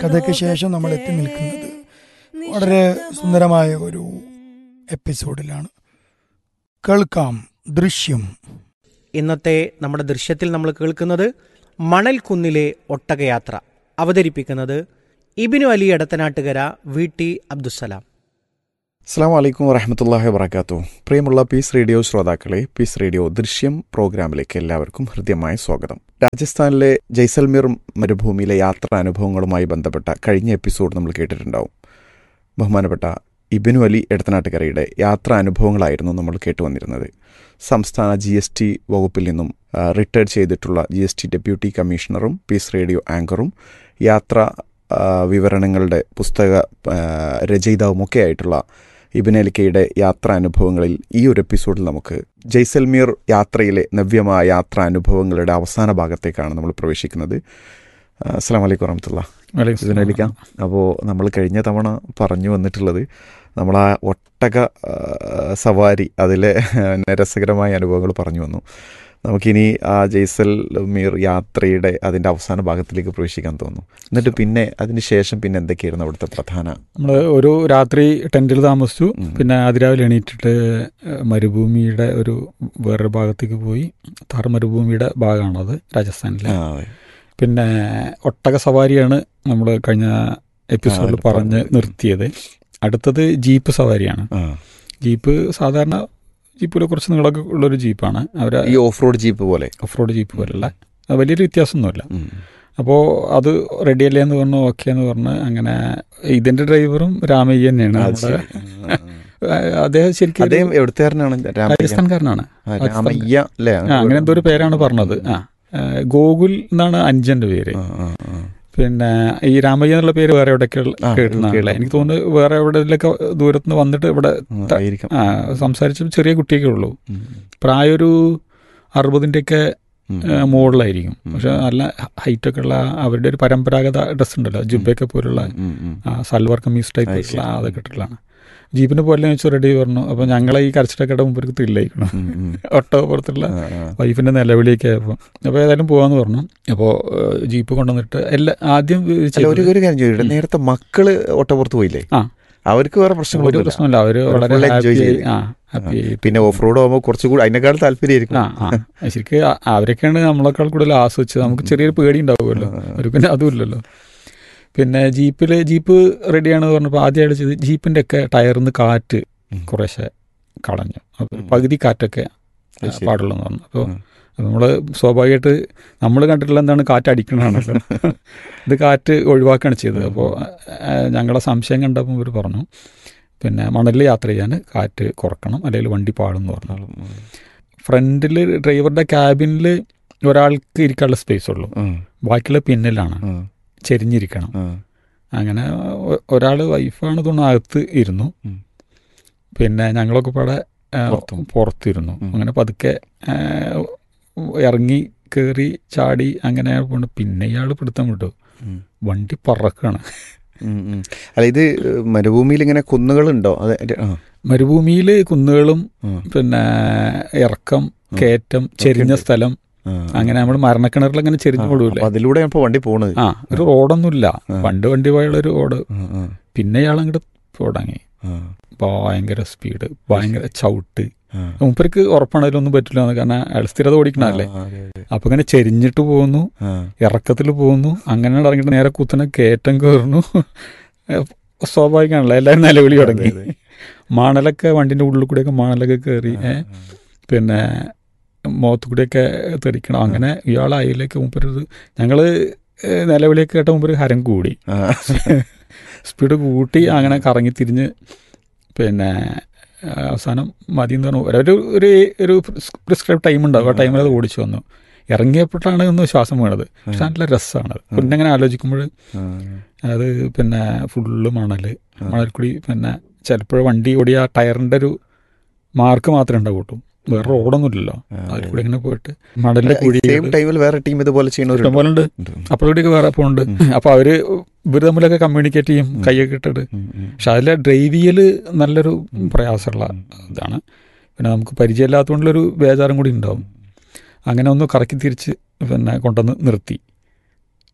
കഥയ്ക്ക് ശേഷം നമ്മൾ എത്തി നിൽക്കുന്നത് വളരെ സുന്ദരമായ ഒരു എപ്പിസോഡിലാണ് കേൾക്കാം ദൃശ്യം ഇന്നത്തെ നമ്മുടെ ദൃശ്യത്തിൽ നമ്മൾ കേൾക്കുന്നത് മണൽക്കുന്നിലെ ഒട്ടകയാത്ര അവതരിപ്പിക്കുന്നത് ഇബിനു അലി എടത്തനാട്ടുകര വി ടി അബ്ദുസലാം അസ്സാം വലൈക്കും വറഹമത്തല്ലാഹി വബർക്കാത്തു പ്രിയമുള്ള പീസ് റേഡിയോ ശ്രോതാക്കളെ പീസ് റേഡിയോ ദൃശ്യം പ്രോഗ്രാമിലേക്ക് എല്ലാവർക്കും ഹൃദ്യമായ സ്വാഗതം രാജസ്ഥാനിലെ ജയ്സൽമീർ മരുഭൂമിയിലെ യാത്രാ അനുഭവങ്ങളുമായി ബന്ധപ്പെട്ട കഴിഞ്ഞ എപ്പിസോഡ് നമ്മൾ കേട്ടിട്ടുണ്ടാവും ബഹുമാനപ്പെട്ട ഇബിനു അലി എടത്തനാട്ടുകരയുടെ യാത്രാ അനുഭവങ്ങളായിരുന്നു നമ്മൾ കേട്ടുവന്നിരുന്നത് സംസ്ഥാന ജി എസ് ടി വകുപ്പിൽ നിന്നും റിട്ടയർഡ് ചെയ്തിട്ടുള്ള ജി എസ് ടി ഡെപ്യൂട്ടി കമ്മീഷണറും പീസ് റേഡിയോ ആങ്കറും യാത്രാ ആ, വിവരണങ്ങളുടെ പുസ്തക ആ, രചയിതാവുമൊക്കെ ആയിട്ടുള്ള ഇബിനലിക്കയുടെ യാത്രാ അനുഭവങ്ങളിൽ ഈ ഒരു എപ്പിസോഡിൽ നമുക്ക് ജയ്സൽമീർ യാത്രയിലെ നവ്യമായ യാത്രാ അനുഭവങ്ങളുടെ അവസാന ഭാഗത്തേക്കാണ് നമ്മൾ പ്രവേശിക്കുന്നത് ആ, അസ്സലാമു അലൈക്കും വറഹമത്തുള്ള ഇബിനലിക്ക അപ്പോൾ നമ്മൾ കഴിഞ്ഞ തവണ പറഞ്ഞു വന്നിട്ടുള്ളത് നമ്മൾ ആ ഒട്ടക ആ, സവാരി അതിലെ രസകരമായ അനുഭവങ്ങൾ പറഞ്ഞു വന്നു നമുക്കിനി ആ ജയ്സൽമീർ യാത്രയുടെ അതിൻ്റെ അവസാന ഭാഗത്തിലേക്ക് പ്രവേശിക്കാൻ തോന്നുന്നു എന്നിട്ട് പിന്നെ അതിന് ശേഷം പിന്നെ എന്തൊക്കെയായിരുന്നു അവിടുത്തെ പ്രധാന നമ്മൾ ഒരു രാത്രി ടെന്റിൽ താമസിച്ചു ഉം. പിന്നെ അതിരാവിലെ എണീറ്റിട്ട് ഏഹ്, മരുഭൂമിയുടെ ഒരു വേറൊരു ഭാഗത്തേക്ക് പോയി താർ മരുഭൂമിയുടെ ഭാഗമാണത് രാജസ്ഥാനിലെ ആ, അതെ. പിന്നെ ഒട്ടക സവാരിയാണ് നമ്മൾ കഴിഞ്ഞ എപ്പിസോഡിൽ ആ, പറഞ്ഞ് പറഞ്ഞത്. നിർത്തിയത് അടുത്തത് ജീപ്പ് സവാരിയാണ് ആ. ജീപ്പ് സാധാരണ ജീപ്പിൽ കുറച്ച് നീളമൊക്കെ ഉള്ളൊരു ജീപ്പാണ് അവർ ഈ ഓഫ് റോഡ് ജീപ്പ് പോലെ ഓഫ് റോഡ് ജീപ്പ് പോലുള്ള അത് വലിയൊരു വ്യത്യാസമൊന്നുമില്ല ഉം. അപ്പോൾ അത് റെഡിയല്ലേ എന്ന് പറഞ്ഞു ഓക്കെ എന്ന് പറഞ്ഞ് അങ്ങനെ ഇതിന്റെ ഡ്രൈവറും രാമയ്യ തന്നെയാണ് ആ, നമ്മുടെ ശരി. ആ, ആ, അദ്ദേഹം ശരിക്കും ഒരു അദ്ദേഹം എവിടുത്തുകാരനാണ് രാമയ്യ രാജസ്ഥാൻകാരനാണ് ആ, രാമയ്യ അല്ലേ ആ, അങ്ങനെ എന്തോ ഒരു പേരാണ് പറഞ്ഞത് ആ ആ, ഗോകുൽ എന്നാണ് അഞ്ചന്റെ പേര് ആ, ആ, ആ. പിന്നെ ഈ രാമയ്യ എന്നുള്ള പേര് വേറെ എവിടെയൊക്കെ ആ, കേട്ടുന്നതാണല്ലേ കേട്ടു. എനിക്ക് തോന്നുന്നു വേറെ എവിടെയൊക്കെ ദൂരത്ത് നിന്ന് വന്നിട്ട് ഇവിടെ ഉം, ത- ആയിരിക്കാം ആ സംസാരിച്ച ചെറിയ കുട്ടിയൊക്കെ ഉള്ളൂ ഉം. പ്രായം ഒരു അറുപതിൻ്റെയൊക്കെ ഉം. മുകളിലായിരിക്കും ഉം. പക്ഷെ നല്ല ഹൈറ്റ് ഒക്കെ ഉള്ള അവരുടെ ഒരു പരമ്പരാഗത ഡ്രസ് ഉണ്ടല്ലോ ജുബയൊക്കെ പോലുള്ള ഉം, ഉം. ആ സൽവാർ കമ്മീസ് ടൈപ്പ് അത് ശരി. അതൊക്കെ ഇട്ടിട്ടുള്ളതാണ് ജീപ്പിന് പോലെ വെച്ച് റെഡി പറഞ്ഞു അപ്പോൾ ഞങ്ങളെ ഈ കരച്ചിട്ടൊക്കെ മുമ്പ് തില്ലായിക്കണം ഉം, ഉം. ഒട്ടോ പുറത്തുള്ള ആ, ആ. വൈഫിന്റെ നിലവിളിയൊക്കെ ആയപ്പോൾ അപ്പോൾ ഏതായാലും പോവാന്ന് പറഞ്ഞു അപ്പോൾ ജീപ്പ് കൊണ്ടുവന്നിട്ട് എല്ലാ ആദ്യം അല്ല ഒരു ചെയ്തത് ഒരു കാര്യം ചോദിക്കട്ടെ നേരത്തെ മക്കള് ഒട്ടപ്പുറത്ത് പോയില്ലേ ആ. അവർക്ക് വേറെ ഒരു പ്രശ്നങ്ങളൊന്നും പ്രശ്നമില്ല അവര് അവര് വളരെ full enjoy ഹാപ്പി ചെയ്തു. ആ ഹാപ്പി പിന്നെ ഓഫ് റോഡ് ആകുമ്പോൾ കുറച്ചുകൂടി അതിനേക്കാൾ താല്പര്യമായിരിക്കും ആ ആ ശരിക്കും ആ- അവരൊക്കെയാണ് നമ്മളെക്കാൾ കൂടുതൽ ആസ്വദിച്ചത് നമുക്ക് ചെറിയൊരു പേടി ഉണ്ടാവുമല്ലോ ഒരു പിന്നെ അതുമില്ലല്ലോ പിന്നെ ജീപ്പിൽ ജീപ്പ് റെഡിയാണെന്ന് പറഞ്ഞപ്പോൾ ആദ്യമായിട്ട് ചെയ്ത് ജീപ്പിന്റെ ഒക്കെ ടയറിൽ നിന്ന് കാറ്റ് ഉം. കുറേശ്ശെ കളഞ്ഞു അപ്പോൾ ഉം. പകുതി കാറ്റൊക്കെ അത് ശരി. പാടുള്ളൂ പറഞ്ഞു അപ്പോൾ ഉം. നമ്മൾ സ്വാഭാവികമായിട്ട് നമ്മൾ കണ്ടിട്ടുള്ള എന്താണ് കാറ്റ് അടിക്കണതാണല്ലോ ഇത് കാറ്റ് ഒഴിവാക്കുകയാണ് ചെയ്തത് അപ്പോൾ ഞങ്ങളെ സംശയം കണ്ടപ്പോൾ ഇവർ പറഞ്ഞു പിന്നെ മണലിൽ യാത്ര ചെയ്യാൻ കാറ്റ് കുറക്കണം അല്ലെങ്കിൽ വണ്ടി പാടും എന്ന് പറഞ്ഞു ഫ്രണ്ടിൽ ഡ്രൈവറുടെ ക്യാബിനിൽ ഒരാൾക്ക് ഇരിക്കാനുള്ള സ്പേസ് ഉള്ളൂ ഉം, ബാക്കിയുള്ള പിന്നിലാണ് ഉം, ചെരിഞ്ഞിരിക്കണം ഉം. അങ്ങനെ ഒരാൾ വൈഫാണ് തോന്നുന്നു അകത്ത് ഇരുന്നു ഉം. പിന്നെ ഞങ്ങളൊക്കെ പാടെ ആ, പുറത്തും. പുറത്തിരുന്നു ഉം. അങ്ങനെ പതുക്കെ ആ, ഇറങ്ങി കയറി ചാടി അങ്ങനെ പോണ്ട് പിന്നെ ഇയാൾ പിടുത്തം വിട്ടു ഉം. വണ്ടി പറക്കാണ് ഉം, ഉം. അല്ല ഇത് മരുഭൂമിയിൽ ഇങ്ങനെ കുന്നുകളുണ്ടോ അത് ആ, മരുഭൂമിയിൽ കുന്നുകളും ഉം, പിന്നെ ഇറക്കം ഉം. കയറ്റം ചെരിഞ്ഞ ഉണ്ട്. സ്ഥലം ആ. അങ്ങനെ നമ്മൾ മരണക്കിണറിൽ അങ്ങനെ ആ, ചെരിഞ്ഞു കൊടുവില്ലേ അപ്പൊ അതിലൂടെ ഇപ്പൊ വണ്ടി പോണത് ആ ഒരു റോഡൊന്നുമില്ല ആ. പണ്ട് വണ്ടി പോയുള്ള ഒരു റോഡ് ആ, ആ, പിന്നെ ഇയാൾ അങ്ങോട്ട് തുടങ്ങി ആ, ഭയങ്കര സ്പീഡ് ഭയങ്കര ചവിട്ട് ആ. മൂപ്പർക്ക് ഉറപ്പാണ് അതിലൊന്നും പറ്റില്ല എന്ന് കാരണം അയാൾ സ്ഥിരത ഓടിക്കണല്ലേ ആ, അതെ, അതെ. അപ്പൊ ഇങ്ങനെ ചെരിഞ്ഞിട്ട് പോകുന്നു ആ, ഇറക്കത്തിൽ പോകുന്നു അങ്ങനെ ഇറങ്ങിയിട്ട് നേരെ കുത്തനെ കയറ്റം കയറുന്നു സ്വാഭാവികമാണല്ലോ എല്ലാവരും നിലവിളി തുടങ്ങി അതെ, അതെ. മണലൊക്കെ വണ്ടിന്റെ ഉള്ളിൽ കൂടെയൊക്കെ മണലൊക്കെ കയറി ആ, ഏ, പിന്നെ മുഖത്ത് കൂടെയൊക്കെ തെറിക്കണം അങ്ങനെ ഇയാൾ അയിലേക്ക് മുമ്പൊരു ഞങ്ങള് ഏ, നിലവിളിയൊക്കെ കേട്ട മുമ്പ് ഹരം കൂടി ആ. സ്പീഡ് കൂട്ടി അങ്ങനെ കറങ്ങി തിരിഞ്ഞ് പിന്നെ ആ, അവസാനം മതി എന്ന് പറഞ്ഞു ഒരു ഒരു ഒരു പ്രിസ്ക്രൈബ് ടൈം ഉണ്ടാവും ആ ടൈമിൽ അത് ഓടിച്ചു വന്നു ഇറങ്ങിയപ്പോഴാണ് ഒന്ന് ശ്വാസം വീണത് പക്ഷെ നല്ല രസമാണ് പിന്നെ അങ്ങനെ ആലോചിക്കുമ്പോൾ ആ, അത് പിന്നെ ഫുള്ള് മണല് ആ. മണൽക്കുടി പിന്നെ ചിലപ്പോൾ വണ്ടി ഓടിയ ആ ടയറിന്റെ ഒരു മാർക്ക് മാത്രമേ ഉണ്ടാവൂ വേറെ റോഡൊന്നുമില്ലല്ലോ ആ, അതിൽ കൂടെ ഇങ്ങനെ പോയിട്ട് മണലിന്റെ കുഴി സെയിം ടൈമിൽ വേറെ ടീം ഇതുപോലെ ചെയ്യുന്നവരുണ്ട് ഇഷ്ടംപോലെ ഉണ്ട് അപ്പോഴേക്ക് വേറെ പോകുന്നുണ്ട് അപ്പൊ അവര് ഇവര് തമ്മിലൊക്കെ കമ്മ്യൂണിക്കേറ്റ് ചെയ്യും ഉം. കൈയൊക്കെ ഇട്ടിട്ട് ഉം, ഉം. പക്ഷെ അതിലെ ഡ്രൈവ് ചെയ്യല് നല്ലൊരു ഉം. പ്രയാസമുള്ള ഉം. ഇതാണ് പിന്നെ നമുക്ക് പരിചയമില്ലാത്തതുകൊണ്ടുള്ളൊരു ബേജാറും കൂടി ഉണ്ടാവും അങ്ങനെ ഒന്ന് കറക്കി തിരിച്ച് പിന്നെ കൊണ്ടുവന്ന് നിർത്തി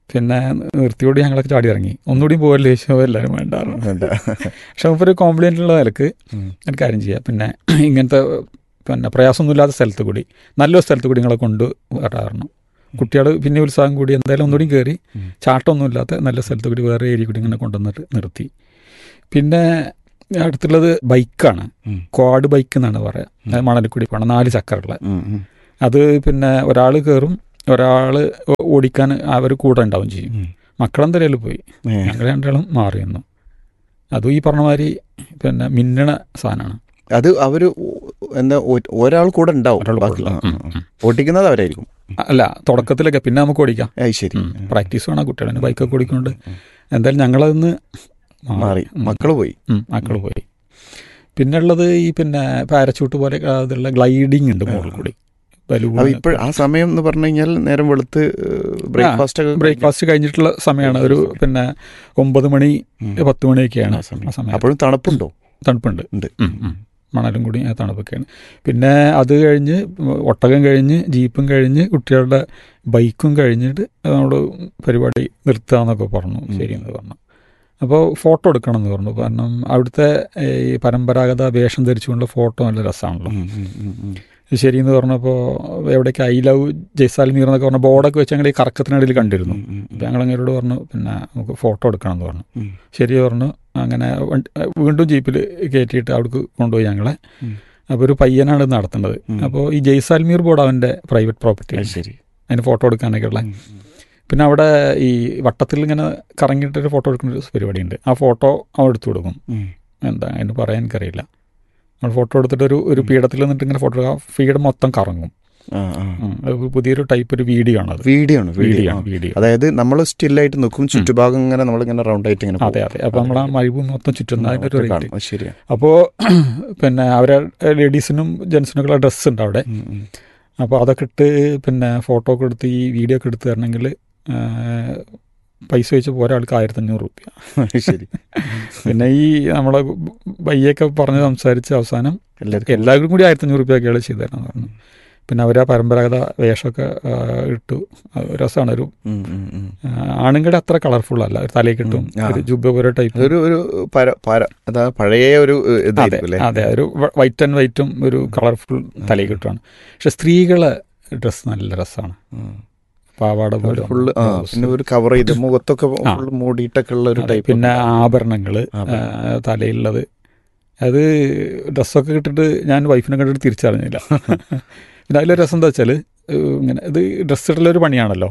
പിന്നെ നിർത്തിയോട് ഞങ്ങളൊക്കെ ചാടി ഇറങ്ങി ഒന്നുകൂടി പോകല്ലേ ചോദിച്ചപ്പോൾ എല്ലാവരും വേണ്ടായിരുന്നു വേണ്ട പക്ഷെ മുമ്പ് ഒരു കോംപ്ലിമെൻ്റ് ഉള്ള നിലക്ക് ഉം. ഒരു കാര്യം ചെയ്യാം പിന്നെ ഇങ്ങനത്തെ പിന്നെ പ്രയാസമൊന്നുമില്ലാത്ത സ്ഥലത്ത് കൂടി നല്ലൊരു സ്ഥലത്ത് കൂടി നിങ്ങളെ കൊണ്ട് വരാറുണ്ട് കുട്ടികൾ പിന്നെ ഉത്സാഹം കൂടി എന്തായാലും ഒന്നുകൂടി കയറി ഉം. ചാട്ടമൊന്നുമില്ലാത്ത നല്ല സ്ഥലത്ത് കൂടി വേറെ ഏരിയ കൂടി ഇങ്ങനെ കൊണ്ടുവന്നിട്ട് നിർത്തി പിന്നെ അടുത്തുള്ളത് ബൈക്കാണ് ഉം. ക്വാഡ് ബൈക്ക് എന്നാണ് പറയുക അത് മണലിൽ കൂടി പോകണം നാല് ചക്കറുള്ള ഉം, ഉം, അത് പിന്നെ ഒരാൾ കയറും ഒരാൾ ഓടിക്കാൻ അവർ കൂടെ ഉണ്ടാവും ചെയ്യും ഉം. മക്കളെന്തായാലും പോയി ഏ, ഞങ്ങൾ രണ്ടാളും മാറി നിന്നു അതും ഈ പറഞ്ഞ മാതിരി പിന്നെ മിന്നണ സാധനമാണ് അത് അവര് ഒ- എന്താ ഒ- ഒരാൾ കൂടെ ഉണ്ടാവും ഒരാൾ ബാക്കി- കൂടെ ആ, ഉണ്ടാവും. ആ, ഉം, ആ. ഓടിക്കുന്നത് അവരായിരിക്കും അല്ല തുടക്കത്തിലൊക്കെ പിന്നെ നമുക്ക് ഓടിക്കാം അത് ശരി പ്രാക്ടീസ് വേണം കുട്ടികളെ ബൈക്കൊക്കെ ഓടിക്കൊണ്ട് എന്തായാലും ഞങ്ങളതിന്ന് മാറി ഉം. മക്കള് പോയി ഉം, മക്കള് പോയി പിന്നെ ഉള്ളത് ഈ പിന്നെ പാരച്ചൂട്ട് പോലെ അതുള്ള ഗ്ലൈഡിങ് ഉണ്ട് മുകളിൽ കൂടി ബലൂൺ അപ്പൊ ഇപ്പോൾ ആ സമയം എന്ന് പറഞ്ഞു കഴിഞ്ഞാൽ നേരം വെളുത്ത് ബ്രേക്ക്ഫാസ്റ്റ് ഒക്കെ ബ്രേക്ക്ഫാസ്റ്റ് കഴിഞ്ഞിട്ടുള്ള സമയമാണ് ഒരു പിന്നെ ഒമ്പത് മണി ഉം. പത്ത് മണിയൊക്കെയാണ് ആ സമയം. ആ സമയം അപ്പോഴും തണുപ്പുണ്ടോ തണുപ്പുണ്ട് ഉണ്ട് ഉം, ഉം. മണലും കൂടി ആ തണുപ്പൊക്കെയാണ് പിന്നെ അത് കഴിഞ്ഞ് ഒട്ടകം കഴിഞ്ഞ് ജീപ്പും കഴിഞ്ഞ് കുട്ടികളുടെ ബൈക്കും കഴിഞ്ഞിട്ട് നമ്മൾ പരിപാടി നിർത്താന്നൊക്കെ പറഞ്ഞു ഉം. ശരിയെന്ന് പറഞ്ഞു അപ്പോൾ ഫോട്ടോ എടുക്കണം എന്ന് പറഞ്ഞു കാരണം അവിടുത്തെ ഈ പരമ്പരാഗത വേഷം ധരിച്ചുകൊണ്ടുള്ള ഫോട്ടോ നല്ല രസമാണല്ലോ ഉം, ഉം, ഉം, ഉം. ശരിയെന്ന് പറഞ്ഞപ്പോൾ എവിടേക്ക് ഐ ലവ് ജയ്സാൽമീർ എന്നൊക്കെ പറഞ്ഞ ബോർഡൊക്കെ വെച്ച് ഞങ്ങൾ ഈ കറക്കത്തിനിടയിൽ കണ്ടിരുന്നു ഉം, ഉം, അപ്പം ഞങ്ങൾ അങ്ങോട്ട് പറഞ്ഞു പിന്നെ നമുക്ക് ഫോട്ടോ എടുക്കണം എന്ന് പറഞ്ഞു ഉം. ശരി പറഞ്ഞു അങ്ങനെ വണ്ടി- വീണ്ടും ജീപ്പിൽ കയറ്റിയിട്ട് അവിടേക്ക് കൊണ്ടുപോയി ഞങ്ങളെ ഉം. അപ്പോൾ ഒരു പയ്യനാണ് ഇത് നടത്തേണ്ടത് ഉം. അപ്പോൾ ഈ ജയ്സാൽമീർ ബോർഡ് അവൻ്റെ പ്രൈവറ്റ് പ്രോപ്പർട്ടി അത് ശരി അതിന് ഫോട്ടോ എടുക്കാനൊക്കെ ഉള്ള ഉം, ഉം. പിന്നെ അവിടെ ഈ വട്ടത്തിൽ ഇങ്ങനെ കറങ്ങിയിട്ടൊരു ഫോട്ടോ എടുക്കുന്ന ഒരു പരിപാടിയുണ്ട് ആ ഫോട്ടോ അവൻ എടുത്തു കൊടുക്കും ഉം. എന്താ അതിന് പറയാൻ എനിക്കറിയില്ല നമ്മൾ ഫോട്ടോ എടുത്തിട്ട് ഒരു ഒരു പീഠത്തിൽ നിന്നിട്ട് ഇങ്ങനെ ഫോട്ടോ എടുക്കുക ആ ഫീഡ് മൊത്തം കറങ്ങും ആ, ആ. ഉം. അത് പുതിയൊരു ടൈപ്പ് ഒരു വീഡിയോ ആണ് അത് വീഡിയോ ആണ് വീഡിയോ വീഡിയോ ആണ് വീഡിയോ അതായത് നമ്മൾ സ്റ്റില്ലായിട്ട് നിൽക്കും ചുറ്റുഭാഗം ഇങ്ങനെ നമ്മൾ ഇങ്ങനെ റൗണ്ട് ആയിട്ട് ഇങ്ങനെ അതെ അതെ അപ്പോൾ നമ്മൾ ആ മഴിവ് മൊത്തം ചുറ്റുന്ന അതിൻ്റെ ഒരു റേറ്റ് കാണും അത് ശരിയാണ് അപ്പോൾ പിന്നെ അവരെ ലേഡീസിനും ജെൻസിനൊക്കെയുള്ള ഡ്രസ്സ് ഉണ്ട് അവിടെ ഉം, ഉം. അപ്പോൾ അതൊക്കെ ഇട്ട് പിന്നെ ഫോട്ടോ ഒക്കെ എടുത്ത് ഈ വീഡിയോ ഒക്കെ എടുത്ത് തരണമെങ്കിൽ പൈസ വെച്ച് ഒരാൾക്ക് ആയിരത്തഞ്ഞൂറ് റുപ്യ അത് ശരി പിന്നെ ഈ നമ്മളെ ബയ്യൊക്കെ പറഞ്ഞ് സംസാരിച്ച് അവസാനം എല്ലാവർക്കും എല്ലാവർക്കും കൂടി ആയിരത്തഞ്ഞൂറ് റുപ്യ ഒക്കെയാണ് ചെയ്തു തരണം എന്ന് പറഞ്ഞു പിന്നെ അവർ ആ പരമ്പരാഗത വേഷമൊക്കെ ആ, ഇട്ടു അത് രസമാണ് ഒരു ഉം, ഉം, ഉം. ആ, ആണുങ്ങളുടെ അത്ര കളർഫുൾ അല്ല ഒരു തലയിൽ കിട്ടും ഉം, ആ. ഒരു ജുബ പോലെ ടൈപ്പ് ഒരു ഒരു പര പര അതാ പഴയ ഒരു ഏഹ്, അതെ ഇതായിരിക്കും അല്ലേ അതെ ഒരു വൈറ്റ് ആൻഡ് വൈറ്റും ഒരു കളർഫുൾ തലയിൽ കിട്ടുകയാണ് പക്ഷെ സ്ത്രീകളെ ഡ്രസ്സ് നല്ല രസമാണ് ഉം. പാവാട പോലെ ഫുള്ള് ആ ബ്ലൗസ്. പിന്നെ ഒരു കവർ ചെയ്ത് മുഖത്തൊക്കെ ആ. ഫുള്ള് മൂടിയിട്ടൊക്കെ ഉള്ള ഒരു അതെ, ടൈപ്പ് പിന്നെ ആഭരണങ്ങള് ആഭരണം. ആ, തലയിലുള്ളത് അത് ഡ്രസ്സൊക്കെ ഇട്ടിട്ട് ഞാൻ വൈഫിനെ കണ്ടിട്ട് തിരിച്ചറിഞ്ഞില്ല പിന്നെ അതിലൊരു രസം എന്താ വെച്ചാൽ ഇങ്ങനെ ഇത് ഡ്രസ്സ് ഇട്ടുള്ള ഒരു പണിയാണല്ലോ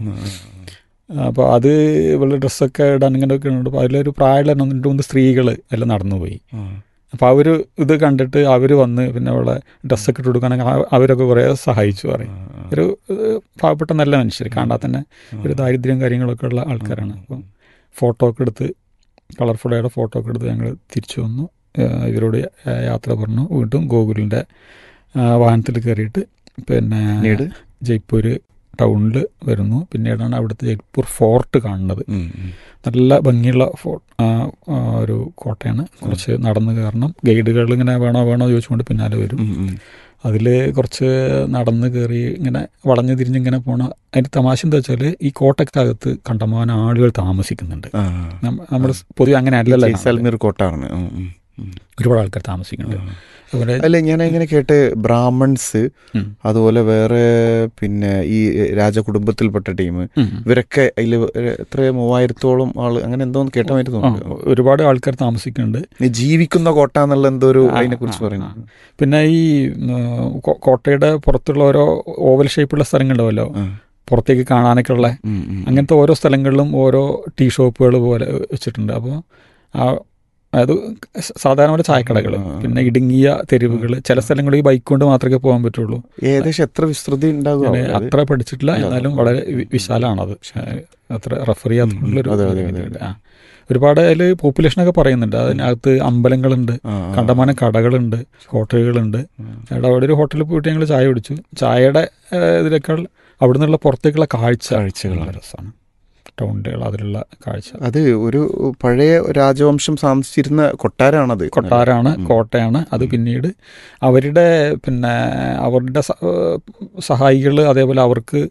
അപ്പോൾ അത് ഇവളുടെ ഡ്രസ്സൊക്കെ ഇടാൻ ഇങ്ങനെ ഒക്കെ അപ്പോൾ അതിലൊരു പ്രായമുള്ള രണ്ട് മൂന്ന് സ്ത്രീകൾ എല്ലാം നടന്നുപോയി അപ്പോൾ അവർ ഇത് കണ്ടിട്ട് അവർ വന്ന് പിന്നെ അവളെ ഡ്രസ്സൊക്കെ ഇട്ട് കൊടുക്കാനൊക്കെ ആ- അവരൊക്കെ കുറേ സഹായിച്ചു പറയും ഒരു ഏഹ്, പാവപ്പെട്ട നല്ല മനുഷ്യർ കാണാൻ തന്നെ ഒരു ദാരിദ്ര്യം കാര്യങ്ങളൊക്കെ ഉള്ള ആൾക്കാരാണ് അപ്പം ഫോട്ടോ ഒക്കെ എടുത്ത് കളർഫുള്ളായിട്ട് ഫോട്ടോ ഒക്കെ എടുത്ത് ഞങ്ങൾ തിരിച്ചു വന്നു ഏഹ്, ഇവരോട് യാ- യാത്ര പറഞ്ഞു വീണ്ടും ഗോകുലിൻ്റെ വാഹനത്തിൽ കയറിയിട്ട് പിന്നെ പിന്നീട് ജയ്പൂർ ടൗണിൽ വരുന്നു പിന്നീടാണ് അവിടുത്തെ ജയ്പൂർ ഫോർട്ട് കാണുന്നത് ഉം, ഉം. നല്ല ഭംഗിയുള്ള ഫോ ആ, ആ, ഒരു കോട്ടയാണ് കുറച്ച് നടന്ന് കയറണം ഗൈഡുകൾ ഇങ്ങനെ വേണോ വേണോ ചോദിച്ചുകൊണ്ട് പിന്നാലെ വരും ഉം, ഉം. അതിൽ കുറച്ച് നടന്ന് കയറി ഇങ്ങനെ വളഞ്ഞു തിരിഞ്ഞിങ്ങനെ പോണ അതിൻ്റെ തമാശ എന്താ വെച്ചാൽ ഈ കോട്ടക്കകത്ത് കണ്ടമാനം ആളുകൾ താമസിക്കുന്നുണ്ട് ആ. നമ്മൾ പൊതുവെ അങ്ങനെ അല്ലല്ലോ കാണുന്നത്. ജയ്സാൽമീർ കോട്ടാണ് ഉം, ഉം, ഉം. ഒരുപാട് ആൾക്കാർ താമസിക്കുന്നുണ്ട് അതുപോലെ അല്ല ഞാൻ ഇങ്ങനെ കേട്ട് ബ്രാഹ്മൺസ് ഉം. അതുപോലെ വേറെ പിന്നെ ഈ രാജകുടുംബത്തിൽപ്പെട്ട ടീം ഉം. ഇവരൊക്കെ അതിൽ എത്ര മൂവായിരത്തോളം ആള് അങ്ങനെ എന്തോ കേട്ട മാതിരി ആ, തോന്നുന്നു ഒരുപാട് ആൾക്കാർ താമസിക്കുന്നുണ്ട് ഈ ജീവിക്കുന്ന കോട്ട എന്നുള്ള എന്തോ ഒരു ആ, അതിനെ കുറിച്ച് ആ, പറയുന്നു ആ. പിന്നെ ഈ ഉം, കോ- കോട്ടയുടെ പുറത്തുള്ള ഓരോ ഓവൽ ഷേപ്പുള്ള സ്ഥലങ്ങളുണ്ടാവല്ലോ ആ. പുറത്തേക്ക് കാണാനൊക്കെ ഉള്ള ഉം, ഉം. അങ്ങനത്തെ ഓരോ സ്ഥലങ്ങളിലും ഓരോ ടീ ഷോപ്പുകൾ പോലെ വെച്ചിട്ടുണ്ട് അപ്പോൾ ആ അത് സാധാരണ പോലെ ചായക്കടകൾ ആ, ആ. പിന്നെ ഇടുങ്ങിയ തെരുവുകൾ ചില സ്ഥലങ്ങളിൽ ഈ ബൈക്ക് കൊണ്ട് മാത്രമേ പോകാൻ പറ്റുള്ളൂ ഏകദേശം എത്ര വിസ്തൃതി ഉണ്ടാകും ഞാൻ അത്ര പഠിച്ചിട്ടില്ല അല്ല, എന്നാലും അത് വളരെ വി- വിശാലമാണത് അത്ര റെഫർ ചെയ്യാത്തുള്ളൊരു അതെ, അതെ, അതെ, അതെ. ആ. ഒരുപാട് അതിൽ പോപ്പുലേഷനൊക്കെ പറയുന്നുണ്ട് അതിനകത്ത് അമ്പലങ്ങളുണ്ട് കണ്ടമാനം കടകളുണ്ട് ഹോട്ടലുകളുണ്ട് അവിടെ അവിടെ ഒരു ഹോട്ടലിൽ പോയിട്ട് ഞങ്ങൾ ചായ കുടിച്ചു ചായയുടെ ഏഹ്, ഇതിനേക്കാൾ അവിടെ നിന്നുള്ള പുറത്തേക്കുള്ള കാഴ്ച കാഴ്ചകളാണ്. നല്ല രസമാണ് ടൗണിൽ അതിലുള്ള കാഴ്ച അത് ഒരു പഴയ രാജവംശം താമസിച്ചിരുന്ന കൊട്ടാരാണത് കൊട്ടാരാണ് ഉം. കോട്ടയാണ് അത് പിന്നീട് അവരുടെ പിന്നെ അവരുടെ സഹായികൾ അതേപോലെ അവർക്ക്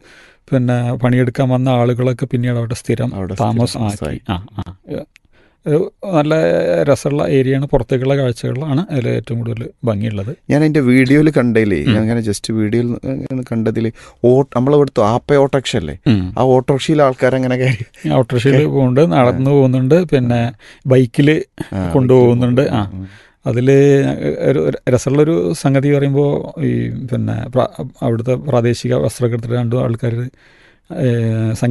പിന്നെ പണിയെടുക്കാൻ വന്ന ആളുകളൊക്കെ പിന്നീട് അവിടെ സ്ഥിരം അവിടെ താമസമാക്കി സ്ഥിരതാമസമായി. ആ ആ ഒരു നല്ല രസമുള്ള ഏരിയയാണ് പുറത്തേക്കുള്ള കാഴ്ചകളാണ് അതിൽ ഏറ്റവും കൂടുതൽ ഭംഗിയുള്ളത് ഞാൻ എൻ്റെ വീഡിയോയിൽ കണ്ടതിലേ ഉം. ഞാൻ അങ്ങനെ ജസ്റ്റ് വീഡിയോയിൽ കണ്ടതിൽ ഓ നമ്മളിവിടുത്തെ ആപ്പ ഓട്ടോറിക്ഷ അല്ലേ ഉം. ആ ഓട്ടോറിക്ഷയിൽ ആൾക്കാരങ്ങനെ കയറി ഓട്ടോറിക്ഷയിൽ പോകുന്നുണ്ട് നടന്നു പോകുന്നുണ്ട് പിന്നെ ബൈക്കിൽ ആ, കൊണ്ടുപോകുന്നുണ്ട്. ആ. ഉം. അതിൽ ഒരു ഒരു രസമുള്ളൊരു സംഗതി പറയുമ്പോൾ ഈ പിന്നെ പ്ര- അവിടുത്തെ പ്രാദേശിക വസ്ത്രമൊക്കെ എടുത്തിട്ട് രണ്ടു ആൾക്കാർ